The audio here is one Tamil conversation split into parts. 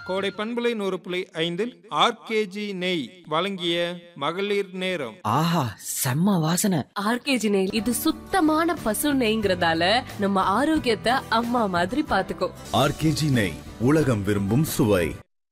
கோடை பண்பலை நூறு புள்ளி ஐந்தில் ஆர்கேஜி நெய் வழங்கிய மகளிர் நேரம் ஆஹா செம்ம வாசனை ஆர்கேஜி நெய் இது சுத்தமான பசு நெய்ங்கிறதால நம்ம ஆரோக்கியத்தை அம்மா மாதிரி பாத்துக்கோ ஆர்கேஜி நெய் உலகம் விரும்பும் சுவை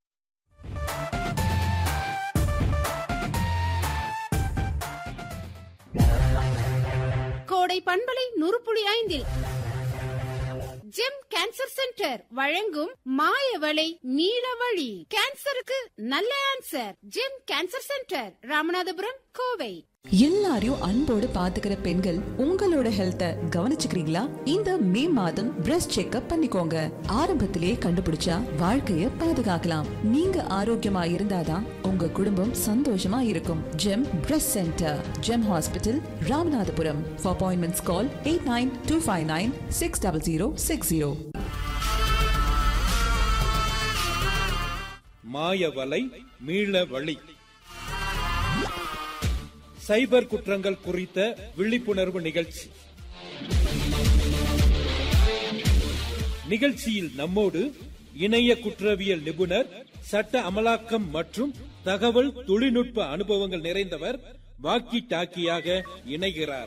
கோடை பண்பலை நூறுப்புள்ளி ஐந்தில் ஜெம் கேன்சர் சென்டர் வழங்கும் மாயவளை நீலவழி கேன்சருக்கு நல்ல answer GEM cancer centre Ramanathapuram Kovai எல்லாரையும் அன்போடு பாத்துக்கிற பெண்கள் உங்களோட ஹெல்த்த கவனிச்சுக்கிறீங்களா இந்த மே மாதம் பிரஸ்ட் செக்அப் பண்ணிக்கோங்க ஆரம்பத்திலேயே கண்டுபிடிச்சா வாழ்க்கைய பாதுகாக்கலாம் நீங்க ஆரோக்கியமா இருந்தாதான் உங்க குடும்பம் சந்தோஷமா இருக்கும் GEM breast centre GEM hospital Ramanathapuram for appointments call eight nine two five nine six double zero six zero மாயவலை மீள வழி சைபர் குற்றங்கள் குறித்த விழிப்புணர்வு நிகழ்ச்சி நிகழ்ச்சியில் நம்மோடு இணைய குற்றவியல் நிபுணர் சட்ட அமலாக்கம் மற்றும் தகவல் தொழில்நுட்ப அனுபவங்கள் நிறைந்தவர் வாக்கி டாக்கியாக இணைகிறார்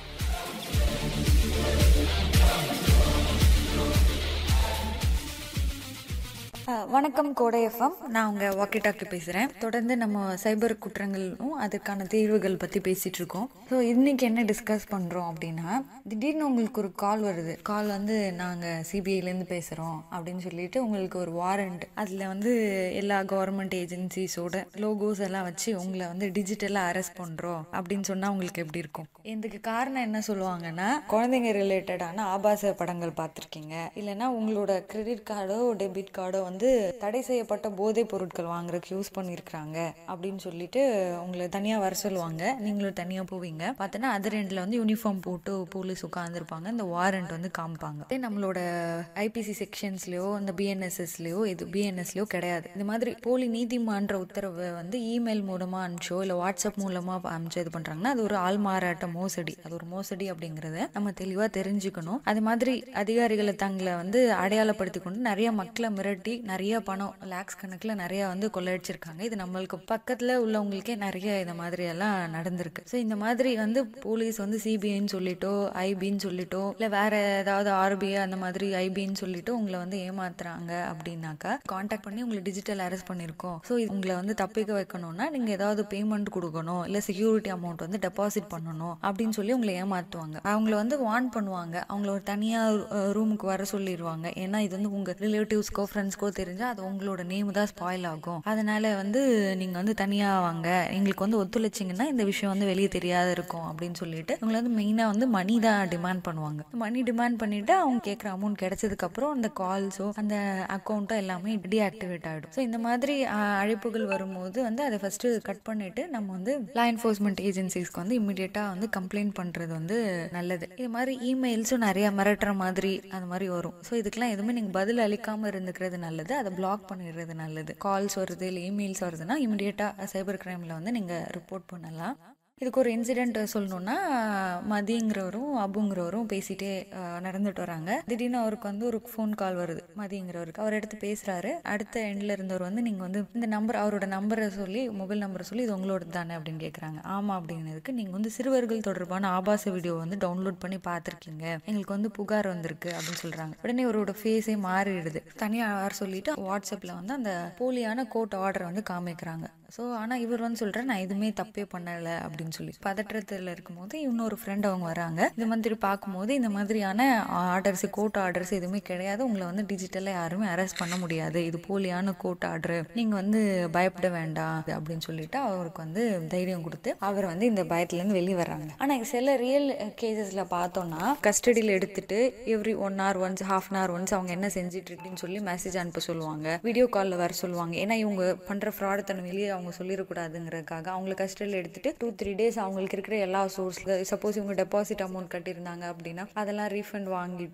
அஹ் வணக்கம் கோடை எஃப்எம் நான் உங்க வாக்கி டாக்கி பேசுறேன் தொடர்ந்து நம்ம சைபர் குற்றங்களும் அதுக்கான தீர்வுகள் பத்தி பேசிட்டு இருக்கோம் ஸோ இன்னைக்கு என்ன டிஸ்கஸ் பண்றோம் அப்படின்னா திடீர்னு உங்களுக்கு ஒரு கால் வருது கால் வந்து நாங்க சிபிஐல இருந்து பேசுறோம் அப்படின்னு சொல்லிட்டு உங்களுக்கு ஒரு வாரண்ட் அதுல வந்து எல்லா கவர்மெண்ட் ஏஜென்சிஸோட லோகோஸ் எல்லாம் வச்சு உங்களை வந்து டிஜிட்டலா அரெஸ்ட் பண்றோம் அப்படின்னு சொன்னா உங்களுக்கு எப்படி இருக்கும் இதுக்கு காரணம் என்ன சொல்லுவாங்கன்னா குழந்தைங்க ரிலேட்டடான ஆபாச படங்கள் பார்த்துருக்கீங்க இல்லைன்னா உங்களோட கிரெடிட் கார்டோ டெபிட் கார்டோ வந்து தடை செய்யப்பட்ட போதைப் பொருட்கள் வாங்குறதுக்கு யூஸ் பண்ணியிருக்கிறாங்க அப்படின்னு சொல்லிட்டு உங்களை தனியாக வர சொல்லுவாங்க நீங்களும் தனியாக போவீங்க பார்த்தோன்னா அது ரெண்டில் வந்து யூனிஃபார்ம் போட்டு போலீஸ் உட்காந்துருப்பாங்க இந்த வாரண்ட் வந்து காமிப்பாங்க அதே நம்மளோட ஐபிசி செக்ஷன்ஸ்லயோ இந்த பிஎன்எஸ்எஸ்லயோ இது பிஎன்எஸ்லயோ கிடையாது இந்த மாதிரி போலி நீதிமன்ற உத்தரவை வந்து இமெயில் மூலமா அனுப்பிச்சோ இல்லை வாட்ஸ்அப் மூலமா அனுப்பிச்சு இது பண்றாங்கன்னா அது ஒரு ஆள் மாறாட்ட மோசடி அது ஒரு மோசடி அப்படிங்கறத நம்ம தெளிவா தெரிஞ்சுக்கணும் அது மாதிரி அதிகாரிகளை தங்களை வந்து அடையாளப்படுத்தி கொண்டு நிறைய மக்களை மிரட்டி நிறைய பணம் லேக்ஸ் கணக்குல நிறைய வந்து கொள்ளையடிச்சிருக்காங்க இது நம்மளுக்கு பக்கத்துல உள்ளவங்களுக்கே நிறைய இந்த மாதிரி எல்லாம் நடந்திருக்கு ஸோ இந்த மாதிரி வந்து போலீஸ் வந்து சிபிஐன்னு சொல்லிட்டோ ஐபின்னு சொல்லிட்டோ இல்ல வேற ஏதாவது ஆர்பிஐ அந்த மாதிரி ஐபின்னு சொல்லிட்டு உங்களை வந்து ஏமாத்துறாங்க அப்படின்னாக்கா காண்டாக்ட் பண்ணி உங்களை டிஜிட்டல் அரெஸ்ட் பண்ணிருக்கோம் ஸோ உங்களை வந்து தப்பிக்க வைக்கணும்னா நீங்க ஏதாவது பேமெண்ட் கொடுக்கணும் இல்ல செக்யூரிட்டி அமௌண்ட் வந்து டெபாசிட் பண்ணணும் அப்படின்னு சொல்லி உங்களை ஏமாத்துவாங்க அவங்கள வந்து வார்ன் பண்ணுவாங்க அவங்கள ஒரு தனியா ரூமுக்கு வர சொல்லிடுவாங்க ஏன்னா இது வந்து உங்க ரிலேட்டிவ்ஸ்க்கோ ஃப்ரெண்ட்ஸ்க்கோ தெரிஞ்சா அது உங்களோட நேம் தான் ஸ்பாயில் ஆகும் அதனால வந்து நீங்க வந்து தனியா வாங்க எங்களுக்கு வந்து ஒத்துழைச்சிங்கன்னா இந்த விஷயம் வந்து வெளியே தெரியாத இருக்கும் அப்படின்னு சொல்லிட்டு இவங்களை வந்து மெயினா வந்து மணி தான் டிமாண்ட் பண்ணுவாங்க மணி டிமாண்ட் பண்ணிட்டு அவங்க கேட்குற அமௌண்ட் கிடைச்சதுக்கு அப்புறம் அந்த கால்ஸோ அந்த அக்கௌண்ட்டோ எல்லாமே டீஆக்டிவேட் ஆகிடும் ஸோ இந்த மாதிரி அஹ், அழைப்புகள் வரும்போது வந்து அதை ஃபர்ஸ்ட் கட் பண்ணிட்டு நம்ம வந்து லா என்ஃபோர்ஸ்மெண்ட் ஏஜென்சிஸ்க்கு வந்து இமிடியேட்டா வந்து கம்ப்ளைண்ட் பண்றது வந்து நல்லது இது மாதிரி இமெயில்ஸும் நிறைய மிரட்டுற மாதிரி அந்த மாதிரி வரும் ஸோ இதுக்கெல்லாம் எதுவுமே நீங்க பதில் அளிக்காம இருந்துக்கிறது நல்லது அதை பிளாக் பண்ணிடுறது நல்லது கால்ஸ் வருது இல்லை இமெயில்ஸ் வருதுன்னா இமிடியேட்டா சைபர் கிரைம்ல வந்து நீங்க ரிப்போர்ட் பண்ணலாம் இதுக்கு ஒரு இன்சிடென்ட் சொல்லணும்னா மதிங்கிறவரும் அபுங்கிறவரும் பேசிட்டே அஹ், நடந்துட்டு வராங்க திடீர்னு அவருக்கு வந்து ஒரு ஃபோன் கால் வருது மதிங்கிறவருக்கு அவர் எடுத்து பேசுறாரு அடுத்த எண்ட்ல இருந்தவர் வந்து நீங்க வந்து இந்த நம்பர் அவரோட நம்பரை சொல்லி மொபைல் நம்பரை சொல்லி இது உங்களோட தானே அப்படின்னு கேக்குறாங்க ஆமா அப்படிங்கிறதுக்கு நீங்க வந்து சிறுவர்கள் தொடர்பான ஆபாச வீடியோ வந்து டவுன்லோட் பண்ணி பார்த்திருக்கீங்க எங்களுக்கு வந்து புகார் வந்திருக்கு அப்படின்னு சொல்றாங்க உடனே அவரோட ஃபேஸே மாறிடுது தனியா வர சொல்லிட்டு வாட்ஸ்அப்ல வந்து அந்த போலியான கோர்ட் ஆர்டர் வந்து காமிக்கிறாங்க ஸோ ஆனால் இவர் வந்து சொல்கிறார் நான் எதுவுமே தப்பே பண்ணலை அப்படின்னு சொல்லி பதற்றத்தில் இருக்கும்போது இன்னொரு ஃப்ரெண்ட் அவங்க வராங்க இந்த மாதிரி பார்க்கும்போது இந்த மாதிரியான ஆர்டர்ஸ் கோர்ட் ஆர்டர்ஸ் எதுவுமே கிடையாது உங்களை வந்து டிஜிட்டலாக யாருமே அரெஸ்ட் பண்ண முடியாது இது போலியான கோர்ட் ஆர்டர் நீங்கள் வந்து பயப்பட வேண்டாம் அப்படின்னு சொல்லிட்டு அவருக்கு வந்து தைரியம் கொடுத்து அவர் வந்து இந்த பயத்துலேருந்து வெளியே வர்றாங்க ஆனால் சில ரியல் கேசஸில் பார்த்தோம்னா கஸ்டடியில் எடுத்துட்டு every one hour once half an hour once அவங்க என்ன செஞ்சுட்டு இருக்குன்னு சொல்லி மெசேஜ் அனுப்ப சொல்லுவாங்க வீடியோ காலில் வர சொல்லுவாங்க ஏன்னா இவங்க பண்ணுற ஃப்ராட் தன்னை வெளியே அவங்க சொல்லிடக்கூடாதுங்கிறதுக்காக அவங்கள கஸ்டடியில் எடுத்துட்டு டூ த்ரீ டேஸ் அவங்களுக்கு இருக்கிற எல்லா சோர்ஸ்ல சப்போஸ் இவங்க டெபாசிட் அமௌண்ட் கட்டியிருந்தாங்க அப்படின்னா அதெல்லாம் ரீஃபண்ட் வாங்கிட்டு